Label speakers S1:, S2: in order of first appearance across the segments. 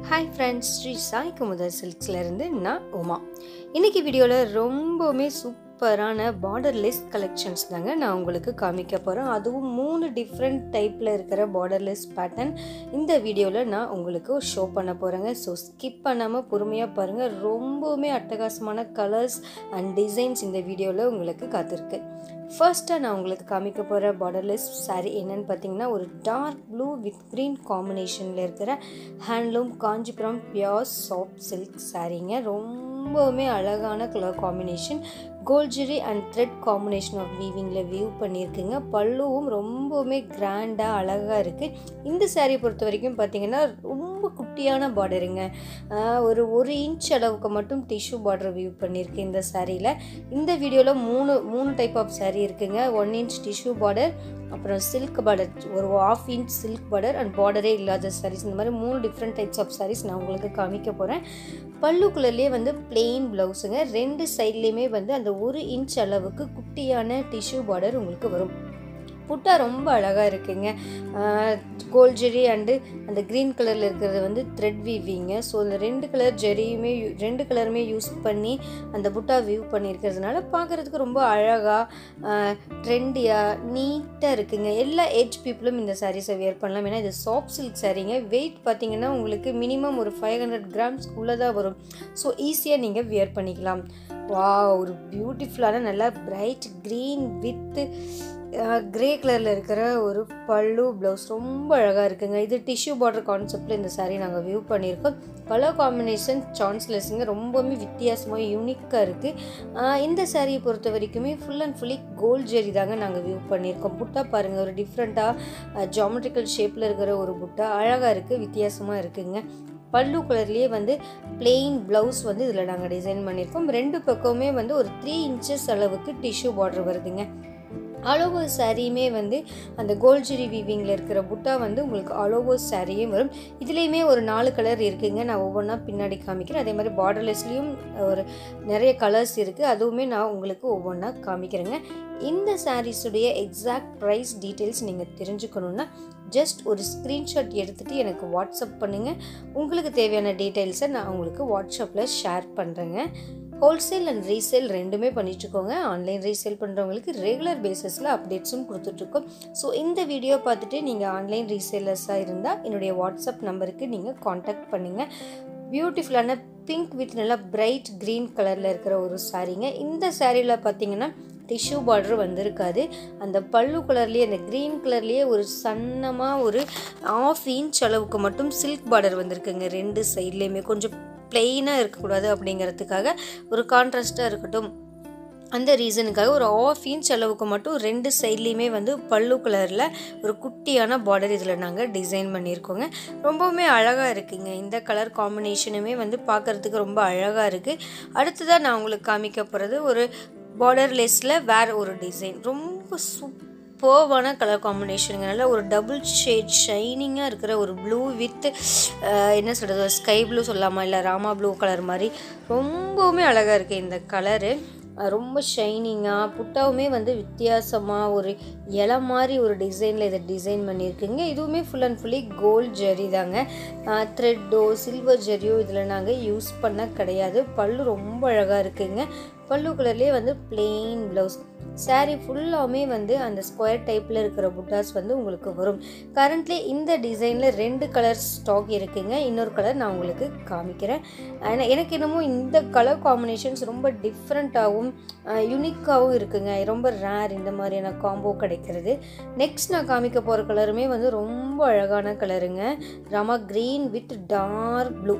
S1: hi friends Sri Sai Kumudar சில்க்ஸ்லேருந்து நான் உமா இன்னைக்கு வீடியோவில் ரொம்பவுமே சூப்பரான பார்டர்லெஸ் கலெக்ஷன்ஸ் தாங்க நான் உங்களுக்கு காமிக்க போகிறேன் அதுவும் மூணு டிஃப்ரெண்ட் டைப்பில் இருக்கிற பார்டர்லெஸ் பேட்டர்ன் இந்த வீடியோவில் நான் உங்களுக்கு ஷோ பண்ண போகிறேங்க ஸோ ஸ்கிப் பண்ணாமல் பொறுமையாக பாருங்கள் ரொம்பவுமே அட்டகாசமான கலர்ஸ் அண்ட் டிசைன்ஸ் இந்த வீடியோவில் உங்களுக்கு காத்திருக்கு ஃபர்ஸ்ட்டாக நான் உங்களுக்கு காமிக்க போகிற பார்டர்லெஸ் saree என்னன்னு பார்த்தீங்கன்னா ஒரு டார்க் ப்ளூ வித் க்ரீன் காம்பினேஷனில் இருக்கிற handloom Kanchipuram pure soft silk சாரீங்க ரொம்பவுமே அழகான கலர் காம்பினேஷன் கோல்ஜரி அண்ட் த்ரெட் காம்பினேஷன் ஆஃப் வீவிங்கில் வியூ பண்ணியிருக்குங்க பல்லுவும் ரொம்பவுமே கிராண்டாக அழகாக இருக்குது இந்த saree பொறுத்த வரைக்கும் பார்த்தீங்கன்னா ரொம்ப குட்டியான பார்டருங்க ஒரு ஒரு இன்ச் அளவுக்கு மட்டும் டிஷ்யூ பார்டர் வியூ பண்ணியிருக்கு இந்த சாரியில் இந்த வீடியோவில் மூணு மூணு டைப் ஆஃப் saree இருக்குங்க ஒன் இன்ச் டிஷ்யூ பார்டர் அப்புறம் சில்க் பார்டர் ஒரு half inch silk border and பார்டரே இல்லாத sarees இந்த மாதிரி மூணு டிஃப்ரெண்ட் டைப்ஸ் ஆஃப் sarees நான் உங்களுக்கு காமிக்க போகிறேன் பல்லு கலர்லேயே வந்து பிளெயின் ப்ளவுஸுங்க ரெண்டு சைட்லேயுமே வந்து அந்த ஒரு இன்ச் அளவுக்கு குட்டியான டிஷ்யூ பார்டர் உங்களுக்கு வரும் புட்டா ரொம்ப அழகாக இருக்குங்க கோல்ட் ஜெரி அண்டு அந்த க்ரீன் கலரில் இருக்கிறது வந்து த்ரெட் வீவிங்க ஸோ அந்த ரெண்டு கலர் ஜெரியுமே யூ- ரெண்டு கலருமே யூஸ் பண்ணி அந்த புட்டா வியூ பண்ணியிருக்கிறதுனால பார்க்குறதுக்கு ரொம்ப அழகாக ட்ரெண்டியாக நீட்டாக இருக்குங்க எல்லா ஏஜ் பீப்புளும் இந்த சாரீஸை வியர் பண்ணலாம் ஏன்னா இது சாஃப்ட் சில்க் சாரீங்க வெயிட் பார்த்தீங்கன்னா உங்களுக்கு மினிமம் ஒரு ஃபைவ் ஹண்ட்ரட் கிராம்ஸ்க்குள்ளே தான் வரும் ஸோ ஈஸியாக நீங்கள் வியர் பண்ணிக்கலாம் வா ஒரு பியூட்டிஃபுல்லான நல்லா பிரைட் க்ரீன் வித்து கிரே கலரில் இருக்கிற ஒரு பல்லு ப்ளவுஸ் ரொம்ப அழகாக இருக்குங்க இது டிஷ்யூ பார்டர் கான்செப்டில் இந்த saree நாங்கள் வியூ பண்ணியிருக்கோம் கலர் காம்பினேஷன் சான்ஸ்லெஸ்ஸுங்க ரொம்பவுமே வித்தியாசமாக யூனிக்காக இருக்குது இந்த சாரியை பொறுத்த வரைக்குமே full and fully gold zari தாங்க நாங்கள் வியூ பண்ணியிருக்கோம் புட்டா பாருங்கள் ஒரு டிஃப்ரெண்ட்டாக ஜாமெட்ரிக்கல் ஷேப்பில் இருக்கிற ஒரு புட்டா அழகாக இருக்குது வித்தியாசமாக இருக்குங்க பல்லு கலர்லேயே வந்து பிளெயின் ப்ளவுஸ் வந்து இதில் நாங்கள் டிசைன் பண்ணியிருக்கோம் ரெண்டு பக்கமுமே வந்து ஒரு த்ரீ இன்ச்சஸ் அளவுக்கு டிஷ்யூ பார்டர் வருதுங்க ஆல் ஓவர் சாரியுமே வந்து அந்த கோல்ஜரி வீவிங்கில் இருக்கிற புட்டா வந்து உங்களுக்கு ஆல் ஓவர் சாரியும் வரும் இதுலேயுமே ஒரு நாலு கலர் இருக்குங்க நான் ஒவ்வொன்றா பின்னாடி காமிக்கிறேன் அதே மாதிரி பார்டர்லெஸ்லேயும் ஒரு நிறைய கலர்ஸ் இருக்குது அதுவுமே நான் உங்களுக்கு ஒவ்வொன்றா காமிக்கிறேங்க இந்த சாரீஸுடைய எக்ஸாக்ட் ப்ரைஸ் டீட்டெயில்ஸ் நீங்கள் தெரிஞ்சுக்கணுன்னா ஜஸ்ட் ஒரு ஸ்க்ரீன்ஷாட் எடுத்துகிட்டு எனக்கு வாட்ஸ்அப் பண்ணுங்கள் உங்களுக்கு தேவையான டீட்டெயில்ஸை நான் உங்களுக்கு வாட்ஸ்அப்பில் ஷேர் பண்ணுறேங்க ஹோல்சேல் அண்ட் ரீசேல் ரெண்டுமே பண்ணிட்டுருக்கோங்க ஆன்லைன் ரீசேல் பண்ணுறவங்களுக்கு ரெகுலர் பேசிஸில் அப்டேட்ஸும் கொடுத்துட்ருக்கோம் ஸோ இந்த வீடியோ பார்த்துட்டு நீங்கள் ஆன்லைன் ரீசேலர்ஸாக இருந்தால் என்னுடைய வாட்ஸ்அப் நம்பருக்கு நீங்கள் காண்டாக்ட் பண்ணுங்கள் பியூட்டிஃபுல்லான பிங்க் வித் நல்லா பிரைட் க்ரீன் கலரில் இருக்கிற ஒரு சாரீங்க இந்த சாரியில் பார்த்தீங்கன்னா டிஷ்யூ பார்டர் வந்திருக்காது அந்த பல்லு கலர்லேயே அந்த க்ரீன் கலர்லேயே ஒரு சன்னமாக ஒரு ஆஃப் இன்ச் அளவுக்கு மட்டும் சில்க் பார்டர் வந்திருக்குங்க ரெண்டு சைட்லேயுமே கொஞ்சம் பிளெயினாக இருக்கக்கூடாது அப்படிங்கிறதுக்காக ஒரு கான்ட்ராஸ்ட்டாக இருக்கட்டும் அந்த ரீசனுக்காக ஒரு ஆஃப் இன்ச் அளவுக்கு மட்டும் ரெண்டு சைட்லேயுமே வந்து பல்லு கலரில் ஒரு குட்டியான பார்டர் இதில் நாங்கள் டிசைன் பண்ணியிருக்கோங்க ரொம்பவுமே அழகாக இருக்குங்க இந்த கலர் காம்பினேஷனுமே வந்து பார்க்குறதுக்கு ரொம்ப அழகாக இருக்குது அடுத்ததாக நான் உங்களுக்கு காமிக்க போகிறது ஒரு பார்டர்லெஸ்ஸில் வேறு ஒரு டிசைன் ரொம்ப சூப்பர்வான கலர் காம்பினேஷனுங்க நல்ல ஒரு டபுள் ஷேட் ஷைனிங்காக இருக்கிற ஒரு ப்ளூ வித் என்ன சொல்கிறது ஸ்கை ப்ளூ சொல்லாமா இல்லை ராமா ப்ளூ கலர் மாதிரி ரொம்பவுமே அழகாக இருக்குது இந்த கலரு ரொம்ப ஷைனிங்காக புட்டாவுமே வந்து வித்தியாசமாக ஒரு இலை மாதிரி ஒரு டிசைனில் இதை டிசைன் பண்ணியிருக்குங்க இதுவுமே full and fully gold zari தாங்க த்ரெட்டோ சில்வர் ஜெரியோ இதில் நாங்கள் யூஸ் பண்ண கிடையாது பல்லு ரொம்ப அழகாக இருக்குங்க பல்லு கலர்லேயே வந்து பிளெயின் ப்ளவுஸ் saree ஃபுல்லாமே வந்து அந்த ஸ்கொயர் டைப்பில் இருக்கிற புட்டாஸ் வந்து உங்களுக்கு வரும் கரண்ட்லி இந்த டிசைனில் ரெண்டு கலர் ஸ்டாக் இருக்குங்க இன்னொரு கலர் நான் உங்களுக்கு காமிக்கிறேன் ஆனால் எனக்கு என்னமோ இந்த கலர் காம்பினேஷன்ஸ் ரொம்ப டிஃப்ரெண்ட்டாகவும் யூனிக்காகவும் இருக்குங்க ரொம்ப ரேர் இந்த மாதிரியான காம்போ கிடைக்கிறது நெக்ஸ்ட் நான் காமிக்க போகிற கலருமே வந்து ரொம்ப அழகான கலருங்க Rama green with dark blue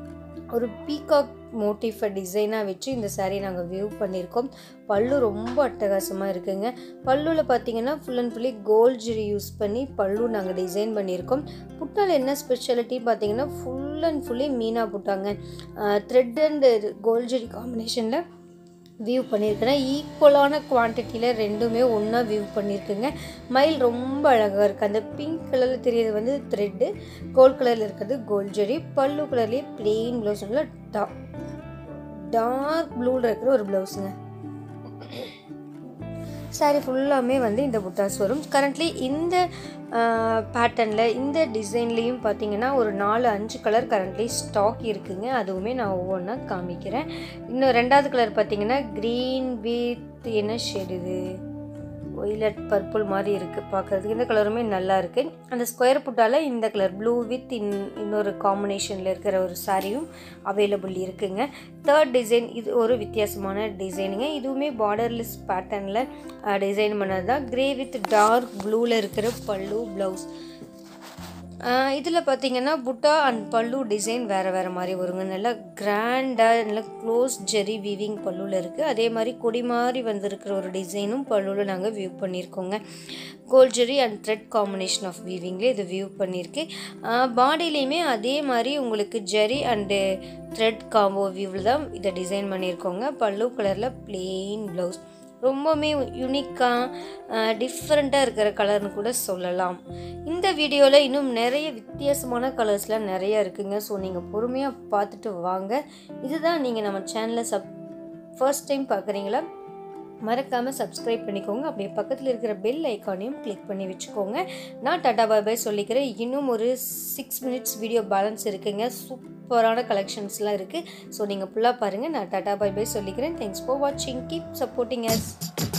S1: ஒரு பீகாக் மோட்டிஃபை டிசைனாக வச்சு இந்த saree நாங்கள் வியூ பண்ணியிருக்கோம் பல்லு ரொம்ப அட்டகாசமாக இருக்குங்க பல்லுவில் பார்த்தீங்கன்னா full and fully gold zari use பண்ணி பல்லு நாங்கள் டிசைன் பண்ணியிருக்கோம் புட்டால் என்ன ஸ்பெஷாலிட்டி பார்த்தீங்கன்னா ஃபுல் அண்ட் ஃபுல்லி மீனா புட்டாங்க த்ரெட் அண்ட் கோல்ட் ஜெரி காம்பினேஷனில் வியூ பண்ணியிருக்கிறேன் ஈக்குவலான குவான்டிட்டியில் ரெண்டுமே ஒன்றா வியூ பண்ணியிருக்குங்க மயில் ரொம்ப அழகாக இருக்குது அந்த பிங்க் கலரில் தெரியறது வந்து த்ரெட்டு கோல்ட் கலரில் இருக்கிறது கோல்ட் ஜெரி பல்லு கலர்லேயே பிளெயின் ப்ளவுஸ் நல்லா டா டார்க் ப்ளூவில் இருக்கிற ஒரு ப்ளவுஸுங்க saree ஃபுல்லாமே வந்து இந்த புட்டாஸ் வரும் கரண்ட்லி இந்த பேட்டர்னில் இந்த டிசைன்லேயும் பார்த்தீங்கன்னா ஒரு நாலு அஞ்சு கலர் கரண்ட்லி ஸ்டாக் இருக்குங்க அதுவுமே நான் ஒவ்வொன்றா காமிக்கிறேன் இன்னும் ரெண்டாவது கலர் பார்த்தீங்கன்னா க்ரீன் வித் என்ன ஷேட் இது ஒய்லட் பர்பிள் மாதிரி இருக்குது பார்க்குறதுக்கு இந்த கலருமே நல்லா இருக்குது அந்த ஸ்கொயர் புட்டால் இந்த கலர் ப்ளூ வித் இன் இன்னொரு காம்பினேஷனில் இருக்கிற ஒரு சாரியும் அவைலபிள் இருக்குங்க தேர்ட் டிசைன் இது ஒரு வித்தியாசமான டிசைனுங்க இதுவுமே பார்டர்லெஸ் பேட்டர்னில் டிசைன் பண்ணது தான் க்ரே வித் டார்க் ப்ளூவில் இருக்கிற பல்லு ப்ளவுஸ் இதில் பார்த்தீங்கன்னா புட்டா அண்ட் பல்லு டிசைன் வேறு வேறு மாதிரி வருங்க நல்லா கிராண்டாக நல்லா க்ளோஸ் ஜெரி வீவிங் பல்லுவில் இருக்குது அதே மாதிரி கொடி மாதிரி வந்திருக்கிற ஒரு டிசைனும் பல்லுவில் நாங்கள் வியூ பண்ணியிருக்கோங்க gold zari and thread combination of வீவிங்லேயே இது வியூ பண்ணியிருக்கு பாடியிலையுமே அதே மாதிரி உங்களுக்கு ஜெரி அண்டு த்ரெட் காம்போ வியூவில் தான் இதை டிசைன் பண்ணியிருக்கோங்க பல்லு கலரில் பிளெயின் ப்ளவுஸ் ரொம்பவுமே யூனிக்காக டிஃப்ரெண்ட்டாக இருக்கிற கலர்னு கூட சொல்லலாம் இந்த வீடியோவில் இன்னும் நிறைய வித்தியாசமான கலர்ஸ்லாம் நிறைய இருக்குங்க ஸோ நீங்கள் பொறுமையாக பார்த்துட்டு வாங்க இதுதான் நீங்கள் நம்ம சேனலை சப் ஃபர்ஸ்ட் டைம் பார்க்குறீங்களா மறக்காமல் சப்ஸ்கிரைப் பண்ணிக்கோங்க அப்படியே பக்கத்தில் இருக்கிற பெல் ஐக்கானையும் கிளிக் பண்ணி வச்சுக்கோங்க நான் டாடா பாய் பாய் சொல்லிக்கிறேன் இன்னும் ஒரு சிக்ஸ் மினிட்ஸ் வீடியோ பேலன்ஸ் இருக்குங்க சூப்பரான கலெக்ஷன்ஸ்லாம் இருக்குது ஸோ நீங்கள் ஃபுல்லாக பாருங்கள் நான் டாடா பாய் பாய் சொல்லிக்கிறேன் தேங்க்ஸ் ஃபார் வாட்சிங் கீப் சப்போர்ட்டிங் அஸ்